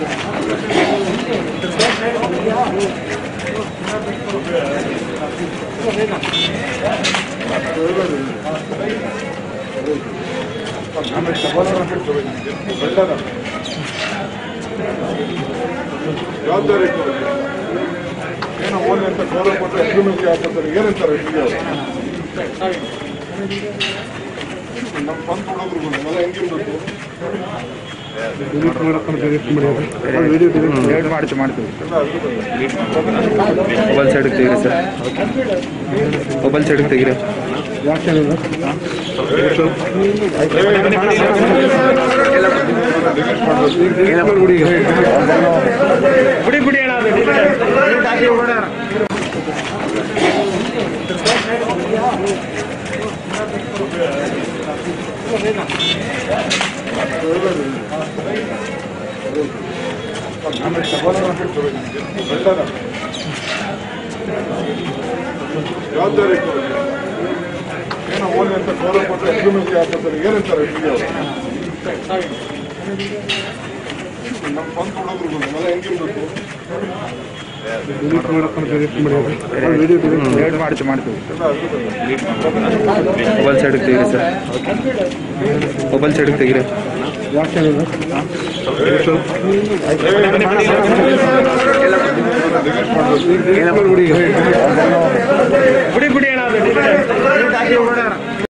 ಜವಾಬ್ದಾರಿ ಏನೋ ಓದಿ ಅಂತ ಗೌರವ ಕೊಟ್ಟರೆ ಅಗ್ರಿಮೆಂಟ್ ಹಾಕೋತಾರೆ ಏನಂತಾರೆ ನಮ್ಮ ಸ್ವಂತ ಹುಡುಗರು ನಾವೆಲ್ಲ ಹೆಂಗಿರ್ಬೇಕು ಎರಡು ಮಾಡ್ತೀವಿ ಮಾಡ್ತೀವಿ ಎಲ್ಲ ಅಗ್ರಿಮೆಂಟ್ ಮೊಬೈಲ್ ಸೈಡಿಗೆ ತೆಗೀರಿ ಸರ್ ಮೊಬೈಲ್ ಸೈಡಿಗೆ ತೆಗೀರಿ ಬಿಡಿ ಬಿಡಿ ಅಣ್ಣ ಅದು ಜವಾಬ್ದಾರಿ ಏನೋ ಓದಿ ಅಂತ ಗೌರವ ಕೊಟ್ಟರೆ ಅಗ್ರಿಮೆಂಟ್ ಹಾಕೋತಾರೆ ಏನಂತಾರೆ ನಮ್ಮ ಸ್ವಂತ ಹುಡುಗರು ನಾವೆಲ್ಲ ಹೆಂಗಿರ್ಬೇಕು ಎರಡು ಮಾಡ್ತೀವಿ ಮಾಡ್ತೀವಿ ಎಲ್ಲ ಅಗ್ರಿಮೆಂಟ್ ಮೊಬೈಲ್ ಸೈಡಿಗೆ ತೆಗೀರಿ ಸರ್ ಮೊಬೈಲ್ ಸೈಡಿಗೆ ತೆಗೀರಿ ಬಿಡಿ ಬಿಡಿ ಅಣ್ಣ ಅದು